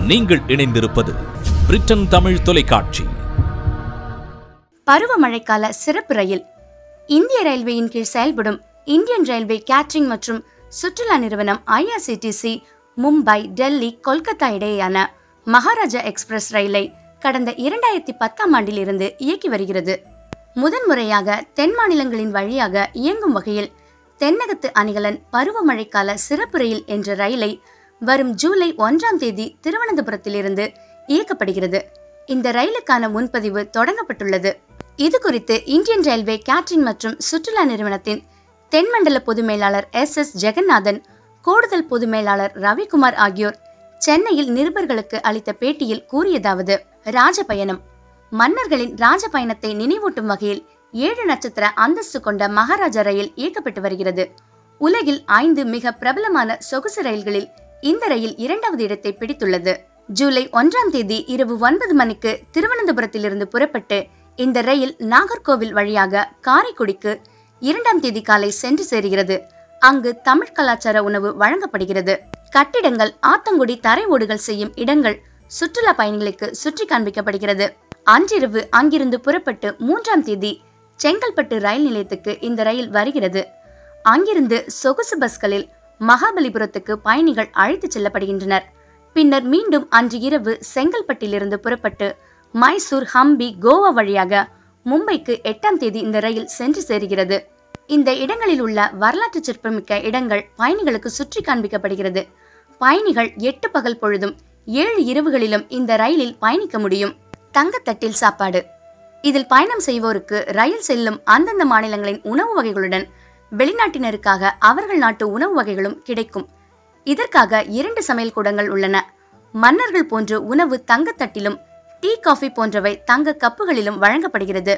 நீங்கள் இணைந்திருப்பது பிரிட்டன் தமிழ் தொலைக்காட்சி பருவமழைக்கால சிறப்பு ரயில் இந்திய ரயில்வேயின் கீழ் செயல்படும் இந்தியன் ரயில்வே கேட்டரிங் மற்றும் சுற்றுலா நிறுவனம் ஐஆர்சிடிசி மும்பை டெல்லி கொல்கத்தா இடையேயான மகாராஜா எக்ஸ்பிரஸ் ரயிலை கடந்த இரண்டாயிரத்தி பத்தாம் ஆண்டில் இருந்து இயக்கி வருகிறது முதன்முறையாக தென் மாநிலங்களின் வழியாக இயங்கும் வகையில் தென்னகத்து அணிகலன் பருவமழைக்கால சிறப்பு ரயில் என்ற ரயிலை வரும் ஜூலை ஒன்றாம் தேதி திருவனந்தபுரத்திலிருந்து இயக்கப்படுகிறது இந்த ரயிலுக்கான முன்பதிவு தொடங்கப்பட்டுள்ளது இது குறித்து இந்தியன் ரயில்வே கேட்டரிங் மற்றும் சுற்றுலா நிறுவனத்தின் தென்மண்டல பொது மேலாளர் எஸ் எஸ் ஜெகநாதன் கூடுதல் பொது மேலாளர் ரவிக்குமார் ஆகியோர் சென்னையில் நிருபர்களுக்கு அளித்த பேட்டியில் கூறியதாவது ராஜபயணம் மன்னர்களின் ராஜபயணத்தை நினைவூட்டும் வகையில் ஏழு நட்சத்திர அந்தஸ்து கொண்ட மகாராஜா ரயில் இயக்கப்பட்டு வருகிறது உலகில் ஐந்து மிக பிரபலமான சொகுசு ரயில்களில் இந்த ரயில் இரண்டாவது இடத்தை பிடித்துள்ளது ஜூலை ஒன்றாம் தேதி இரவு ஒன்பது மணிக்கு திருவனந்தபுரத்திலிருந்து புறப்பட்டு இந்த ரயில் நாகர்கோவில் வழியாக காரைக்குடிக்கு இரண்டாம் தேதி காலை சென்று சேருகிறது அங்கு தமிழ் கலாச்சார உணவு வழங்கப்படுகிறது கட்டிடங்கள் ஆத்தங்குடி தரை ஓடுகள் செய்யும் இடங்கள் சுற்றுலா பயணிகளுக்கு சுற்றி காண்பிக்கப்படுகிறது அன்றிரவு அங்கிருந்து புறப்பட்டு மூன்றாம் தேதி செங்கல்பட்டு ரயில் நிலையத்துக்கு இந்த ரயில் வருகிறது அங்கிருந்து சொகுசு பஸ்களில் மகாபலிபுரத்துக்கு பயணிகள் அழைத்துச் செல்லப்படுகின்றனர் பின்னர் மீண்டும் அன்று இரவு செங்கல்பட்டிலிருந்து புறப்பட்டு மைசூர் ஹம்பி கோவா வழியாக மும்பைக்கு எட்டாம் தேதி இந்த ரயில் சென்று சேருகிறது இந்த இடங்களில் உள்ள வரலாற்று சிற்பமிக்க இடங்கள் பயணிகளுக்கு சுற்றி காண்பிக்கப்படுகிறது பயணிகள் எட்டு பகல் பொழுதும் ஏழு இரவுகளிலும் இந்த ரயிலில் பயணிக்க முடியும் தங்கத்தட்டில் சாப்பாடு இதில் பயணம் செய்வோருக்கு ரயில் செல்லும் அந்தந்த மாநிலங்களின் உணவு வகைகளுடன் வெளிநாட்டினருக்காக அவர்கள் நாட்டு உணவு வகைகளும் கிடைக்கும் இதற்காக இரண்டு சமையல் கூடங்கள் உள்ளன மன்னர்கள் போன்று உணவு தங்கத்தட்டிலும் டீ காஃபி போன்றவை தங்க கப்புகளிலும் வழங்கப்படுகிறது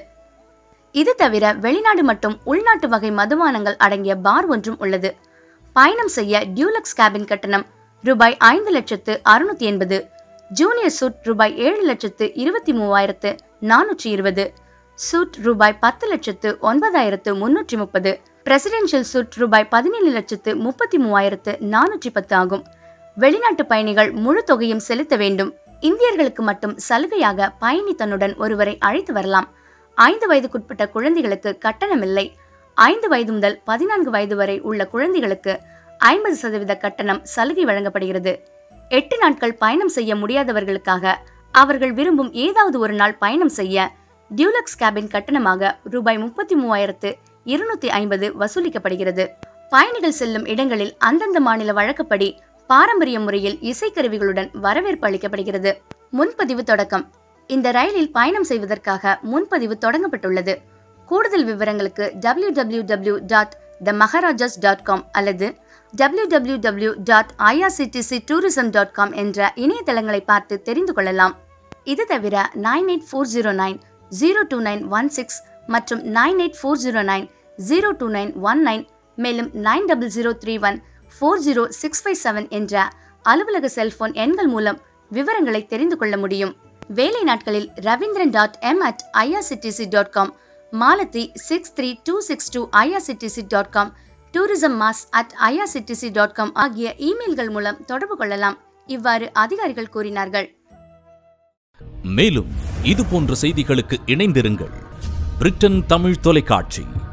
இது தவிர வெளிநாடு மற்றும் உள்நாட்டு வகை மதுபானங்கள் அடங்கிய பார் ஒன்றும் உள்ளது பயணம் செய்ய டியூலக்ஸ் கேபின் கட்டணம் ரூபாய் ஐந்து லட்சத்து அறுநூத்தி எண்பது ஜூனியர் சூட் ரூபாய் ஏழு லட்சத்து இருபத்தி மூவாயிரத்து நானூற்றி இருபது சூட் ரூபாய் பத்து லட்சத்து ஒன்பதாயிரத்து முன்னூற்றி முப்பது பிரசிடென்ஷியல் சூட் ரூபாய் பதினேழு லட்சத்து முப்பத்தி மூவாயிரத்து நானூற்றி பத்து ஆகும் வெளிநாட்டு பயணிகள் முழு தொகையும் செலுத்த வேண்டும் இந்தியர்களுக்கு மட்டும் சலுகையாக பயணி தன்னுடன் ஒருவரை அழைத்து வரலாம் ஐந்து வயதுக்குட்பட்ட குழந்தைகளுக்கு கட்டணமில்லை ஐந்து வயது முதல் பதினான்கு வயது வரை உள்ள குழந்தைகளுக்கு ஐம்பது சதவீத கட்டணம் சலுகை வழங்கப்படுகிறது எட்டு நாட்கள் பயணம் செய்ய முடியாதவர்களுக்காக அவர்கள் விரும்பும் ஏதாவது ஒரு நாள் பயணம் செய்ய டியூலக்ஸ் கேபின் கட்டணமாக ரூபாய் முப்பத்தி மூவாயிரத்து இருநூத்தி ஐம்பது வசூலிக்கப்படுகிறது பயணிகள் செல்லும் இடங்களில் அந்தந்த மாநில வழக்கப்படி பாரம்பரிய முறையில் இசைக்கருவிகளுடன் வரவேற்பு அளிக்கப்படுகிறது முன்பதிவு தொடக்கம் இந்த ரயிலில் பயணம் செய்வதற்காக முன்பதிவு தொடங்கப்பட்டுள்ளது கூடுதல் விவரங்களுக்கு W W W dot the Maharajas dot com அல்லது W W W dot IRCTC tourism dot com என்ற இணையதளங்களை பார்த்து தெரிந்து கொள்ளலாம் இது தவிர nine eight four zero nine zero two nine one six மற்றும் nine eight four zero nine zero two nine one nine மேலும் nine double zero three one four zero six five seven என்ற அலுவலக செல்போன் எண்கள் மூலம் விவரங்களை தெரிந்து கொள்ள முடியும் வேலை நாட்களில் Ravindran dot M at IRCTC dot com Malathi six three two six two IRCTC dot com tourism mas at IRCTC dot com ஆகிய இமெயில்கள் மூலம் தொடர்பு கொள்ளலாம் இவ்வாறு அதிகாரிகள் கூறினார்கள் மேலும் இது போன்ற செய்திகளுக்கு இணைந்திருங்கள் பிரிட்டன் தமிழ் தொலைக்காட்சி